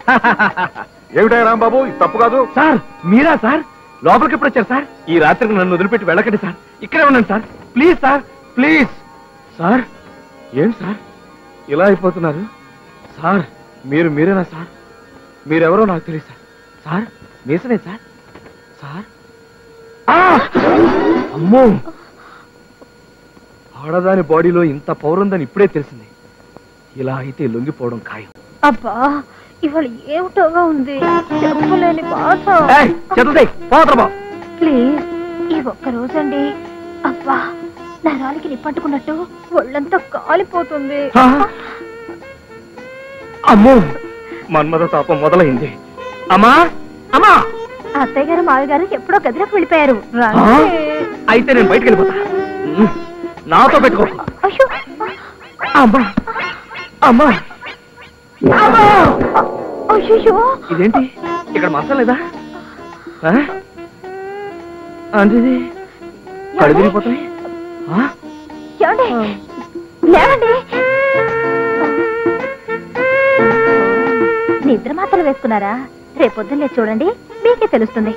ఏమిటా రాంబాబు ఇది తప్పు కాదు సార్ మీరా సార్ లోపలికి ఎప్పుడు వచ్చారు సార్ ఈ రాత్రికి నన్ను వదిలిపెట్టి వెళ్ళకండి సార్ ఇక్కడే ఉండండి sir please sir please sir ఏం సార్ ఇలా అయిపోతున్నారు సార్ మీరు మీరేనా సార్ మీరెవరో నాకు తెలియదు సార్ సార్ మీసనే సార్ సార్ ఆ! అమ్మో ఆడదాని బాడీలో ఇంత పౌరుందని ఇప్పుడే తెలిసింది ఇలా అయితే లొంగిపోవడం ఖాయం అబ్బా ఇవాళ ఏమిటోగా ఉంది చెప్పలేని బాధ ఏయ్, చెత్తది పోతరా బాబు ప్లీజ్ ఈ ఒక్క రోజండి అబ్బా నరాలకి నిప్పట్టుకున్నట్టు ఒళ్ళంతా కాలిపోతుంది ఆ? అమ్మో మన్మథ తాపం మొదలైంది అమ్మా అమ్మా అత్తయ్య గారు మావి గారు ఎప్పుడో గదిలోకి వెళ్ళిపోయారు ఆ? రండి. అయితే నేను బయటికి వెళ్ళిపోతా ఉమ్, నాతో పెట్టుకో అయ్యో అమ్మా అమ్మా అమ్మా! అయ్యో ఇదేంటి ఇక్కడ మంచం లేదా ఆ? అంటే ఇది కళ్ళు తిరిగిపోతాయి ఆ? ఏమండి లేవండి నిద్ర మాత్రలు వేసుకున్నారా రేపొద్దున్నే చూడండి మీకే తెలుస్తుంది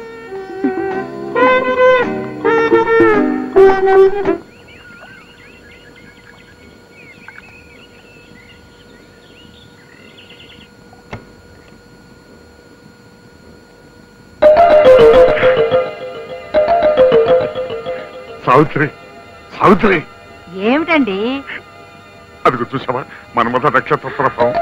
సావిత్రి సావిత్రి ఏమిటండి అది చూసావా మన్మథ నక్షత్ర ప్రభావం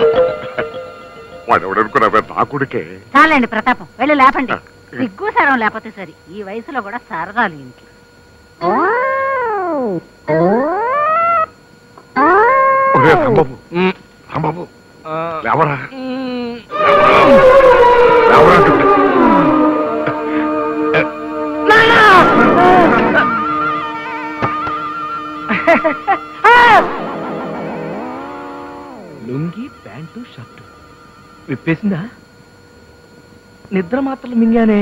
వాడు ఎవడనుకున్నావే నా కొడుకే చాలండి ప్రతాపం వెళ్ళి లేపండి సిగ్గు సరం లేకపోతే సరి ఈ వయసులో కూడా సరదాలు ఇంట్లో ఒరే రాంబాబు ఉమ్, రాంబాబు ఆ, లేవరా ఉమ్. లేవరా అంటుంటే. లుంగి ప్యాంటు షర్టు విప్పేసిందా నిద్ర మాత్రలు మింగానే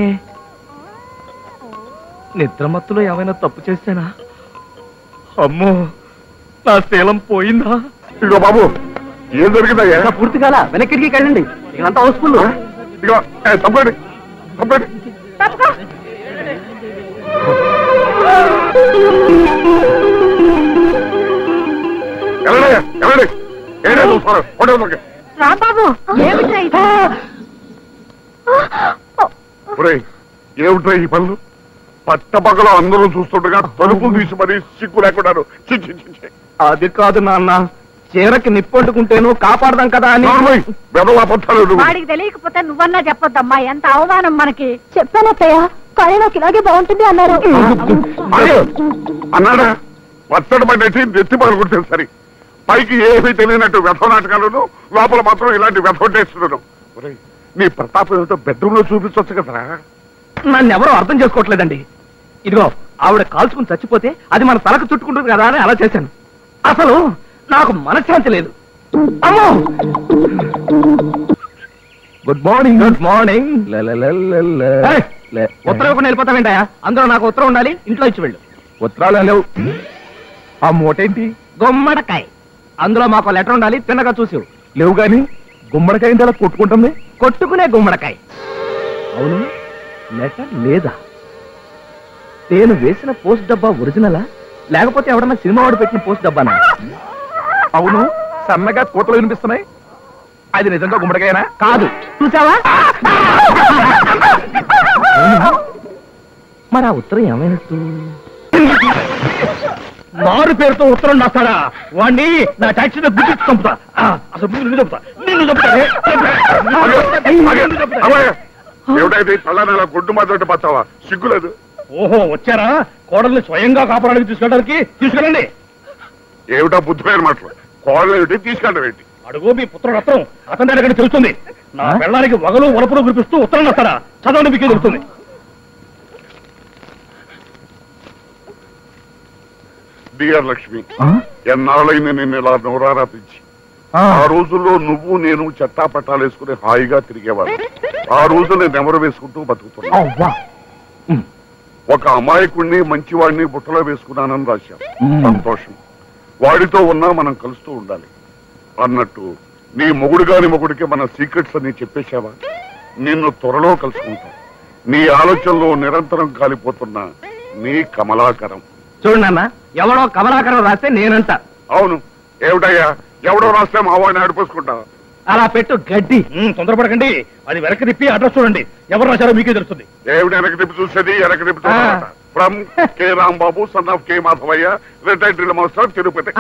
నిద్ర మత్తులో ఏమైనా తప్పు చేశానా అమ్మో నా శీలం పోయిందా ఇదిగో బాబు ఏం జరిగిందయ్యా ఇంకా పూర్తి కాల వెనక్కి వెళ్ళండి ఇదంతా హౌస్ఫుల్ ఇదిగో ఏ, తప్పండి తప్పండి ఎవరండి ఎవరండి ఏడే చూస్తారు హోటల్లోకి రాంబాబు ఏమిట్రా ఇది? ఒరేయ్ ఏమిట్రా ఈ పనులు పట్టపగలో అందరూ చూస్తుండగా తలుపులు తీసి మరీ సిగ్గు లేకున్నారు చి, చి, చి, చి. అది కాదు నాన్న చీరకి నిప్పొట్టుకుంటేను కాపాడదాం కదా అని నార్మల్, వెధవ అబద్ధాలు నువ్వు. వాడికి తెలియకపోతే నువ్వన్నా చెప్పొద్దమ్మా ఎంత అవమానం మనకి చెప్పానత్తయ్య కానీ నాకు ఇలాగే బాగుంటుంది అన్నారు అదే, అన్నాడా పచ్చడి పడినట్టు నెత్తి పగలుకుంటే సరే పైకి ఏమీ తెలియనట్టు వ్యథ నాటకాలను లోపల మాత్రం ఇలాంటి వ్యథ టేస్తున్నాను ఒరేయ్, నీ ప్రతాపం ఏమిటో బెడ్రూమ్ లో చూపించవచ్చు కదరా నన్ను ఎవరో అర్థం చేసుకోవట్లేదండి ఇదిగో ఆవిడ కాల్చుకుని చచ్చిపోతే అది మన తలకు చుట్టుకుంటుంది కదా అని అలా చేశాను అసలు నాకు మనశ్శాంతి లేదు అమ్మో గుడ్ మార్నింగ్ గుడ్ మార్నింగ్ ఉత్తరం ఇవ్వకుండా వెళ్ళిపోతావేంటయా అందులో నాకు ఉత్తరం ఉండాలి ఇంట్లో ఇచ్చి వెళ్ళు ఉత్తరాలు లేవు ఆ మూటేంటి గుమ్మడికాయ అందులో మాకు లెటర్ ఉండాలి తిన్నగా చూసి లేవు గాని గుమ్మడికాయ అలా కొట్టుకుంటుంది కొట్టుకునే గుమ్మడికాయ అవును లెటర్ లేదా నేను వేసిన పోస్ట్ డబ్బా ఒరిజినలా లేకపోతే ఎవడన్నా సినిమా వాడు పెట్టిన పోస్ట్ డబ్బానా అవును సన్నగా కోతలు వినిపిస్తున్నాయి అది నిజంగా గుమ్మడికాయనా కాదు చూసావా మరి ఆ ఉత్తరం ఏమైనట్టు మారు పేరుతో ఉత్తరం రాస్తాడా వాణ్ణి నా టాక్సీలో గుర్తించి చంపుతా ఆ, అసలు ముందు నిన్ను చంపుతా నిన్ను చంపుతానే. నిన్ను చంపుతా. ఏమిటైతే తల్లనలా గుడ్డు మాత్రం పచ్చావా సిగ్గులేదు ఓహో వచ్చారా కోడల్ని స్వయంగా కాపాడడానికి తీసుకెళ్ళడానికి తీసుకెళ్ళండి ఏమిటా బుద్ధిపోయిన మాటలు కోడలు ఏమిటి తీసుకెళ్ళడం ఏంటి అడుగు మీ పుత్రుడు అత్రం అతని అడగని తెలుస్తుంది నా పెళ్ళానికి వగలు వలపులు కురిపిస్తూ ఉత్తరం రాస్తాడా చదవండి మీకే తెలుస్తుంది డియర్ లక్ష్మి ఎన్నాళ్ళైంది నిన్ను ఇలా నోరారా పిచ్చి ఆ రోజుల్లో నువ్వు నేను చెట్టా పట్టాలు వేసుకుని హాయిగా తిరిగేవాడు ఆ రోజు నేను నెమరు వేసుకుంటూ బతుకుతున్నా ఒక అమాయకుడిని మంచివాడిని బుట్టలో వేసుకున్నానని రాశాం సంతోషం వాడితో ఉన్నా మనం కలుస్తూ ఉండాలి అన్నట్టు నీ మొగుడు గాని మొగుడికి మన సీక్రెట్స్ అన్ని చెప్పేశావా నిన్ను త్వరలో కలుసుకుంటాం నీ ఆలోచనలో నిరంతరం కాలిపోతున్న నీ కమలాకరం చూడు నాన్న ఎవడో కమలాకరం రాస్తే నేనంట అవును ఏమిటయ్యా ఎవడో రాస్తే మా వాడిని ఆడిపోసుకుంటా అలా పెట్టు గడ్డి తొందరపడకండి అది వెనక్కి తిప్పి అడ్రస్ చూడండి ఎవరు రాశారో మీకే తెలుస్తుంది ఏమిటి వెనక తిప్పి చూసేది వెనక తిప్పి ఆ. From K Rambabu son of K Madhavayya retired drill master Tirupati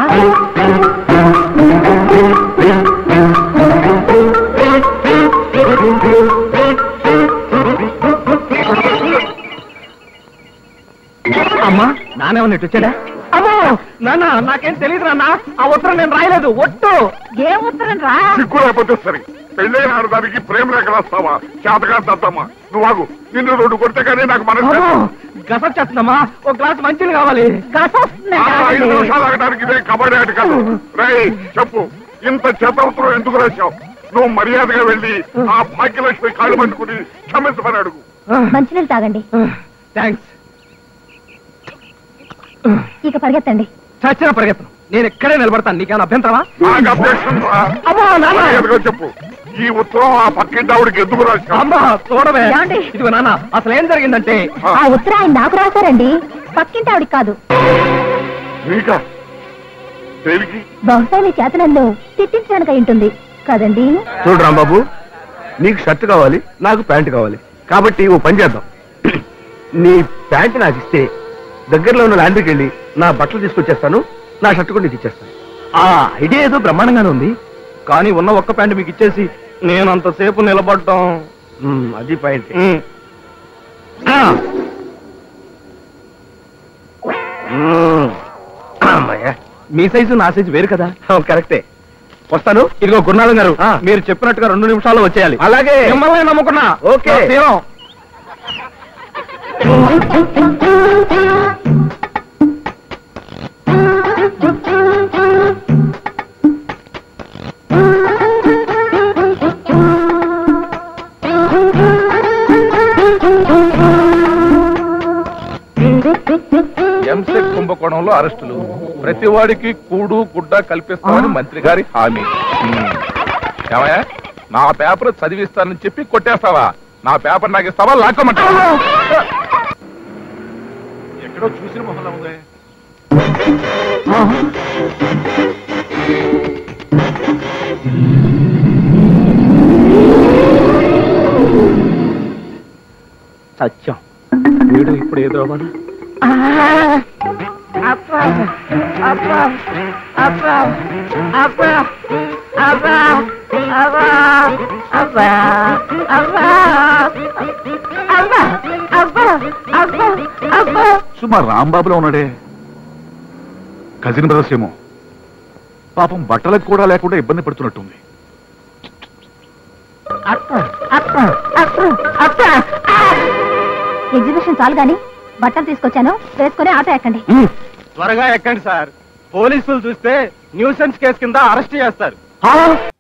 అమ్మా నానేమన్నా ఇటు వచ్చాడా అమ్మో నాన్న నాకేం తెలియదు నాన్న ఆ ఉత్తరం నేను రాయలేదు ఒట్టు ఏ ఉత్తరం రా సిగ్గు లేకపోతే సరే పెళ్ళైన ఆడదానికి ప్రేమ లేఖ రాస్తావా చేతగా దద్దమ్మా నువ్వు ఆగు నిన్ను రెండు కొడితే కానీ నాకు మనసు అమ్మో గసొచ్చేస్తుందమ్మా ఒక గ్లాస్ మంచిది కావాలి గసొస్తుంది ఆ, ఐదు నిమిషాలు ఆగడానికి ఇదే కబడ్డీ ఆట కాదు రై చెప్పు ఇంత చేతవసరం ఎందుకు రాశావు నువ్వు మర్యాదగా వెళ్ళి ఆ భాగ్యలక్ష్మి కాళ్ళు పట్టుకుని క్షమించమని అడుగు మంచినీళ్ళు తాగండి థ్యాంక్స్ ఇక పరిగెత్తండి చచ్చిన పరిగెత్తను నేను ఇక్కడే నిలబడతాను నీకేమైనా అభ్యంతరమా నాకు అభ్యక్షం రా. అమ్మా నాన్న మర్యాదగా చెప్పు ఈ ఉత్తరం ఆ పక్కింటి ఆవిడకి ఎందుకు రాశావు అమ్మా చూడవే ఏమండి? ఇదిగో నాన్న అసలు ఏం జరిగిందంటే ఆ ఉత్తరం ఆయన నాకు రాశారండి పక్కింటి ఆవిడికి కాదు నీకా దేనికి బహుశా మీ చేత నన్ను తిట్టించడానికి అయి ఉంటుంది కదండి చూడు రాంబాబు నీకు షర్ట్ కావాలి నాకు ప్యాంట్ కావాలి కాబట్టి ఓ పని చేద్దాం నీ ప్యాంట్ నాకు ఇస్తే దగ్గరలో ఉన్న లాండ్రీకి వెళ్ళి నా బట్టలు తీసుకొచ్చేస్తాను నా షర్ట్ కూడా నీకు ఇచ్చేస్తాను ఆ ఐడియా ఏదో బ్రహ్మాండంగానే ఉంది కానీ ఉన్న ఒక్క ప్యాంట్ మీకు ఇచ్చేసి నేను అంతసేపు నిలబడటం ఉమ్, అది పాయింట్ ఉమ్. ఆ. ఉమ్. అమ్మయ్య. మీ సైజు నా సైజు వేరు కదా కరెక్టే వస్తాను ఇదిగో గురునాథం గారు మీరు చెప్పినట్టుగా రెండు నిమిషాల్లో వచ్చేయాలి అలాగే మిమ్మల్ని నమ్ముకున్నా ఓకే ఎంసెట్ కుంభకోణంలో అరెస్టులు ప్రతి వాడికి కూడు గుడ్డ కల్పిస్తామని మంత్రి గారి హామీ హ్మ్. ఏమయ్యా నా పేపర్ చదివిస్తానని చెప్పి కొట్టేస్తావా నా పేపర్ నాకు ఇస్తావా లాక్కోమంటావా ఎక్కడో చూసిన మొహంలో ఉంది సత్యం వీడు ఇప్పుడు ఎదురవ్వాలి సుమా రాంబాబులో ఉన్నాడే కజిన్ బ్రదర్స్ ఏమో పాపం బట్టలకు కూడా లేకుండా ఇబ్బంది పడుతున్నట్టుంది ఎగ్జిబిషన్ చాలు గాని బట్టలు తీసుకొచ్చాను వేసుకుని ఆటో ఎక్కండి త్వరగా ఎక్కండి సార్ పోలీసులు చూస్తే న్యూసెన్స్ కేసు కింద అరెస్ట్ చేస్తారు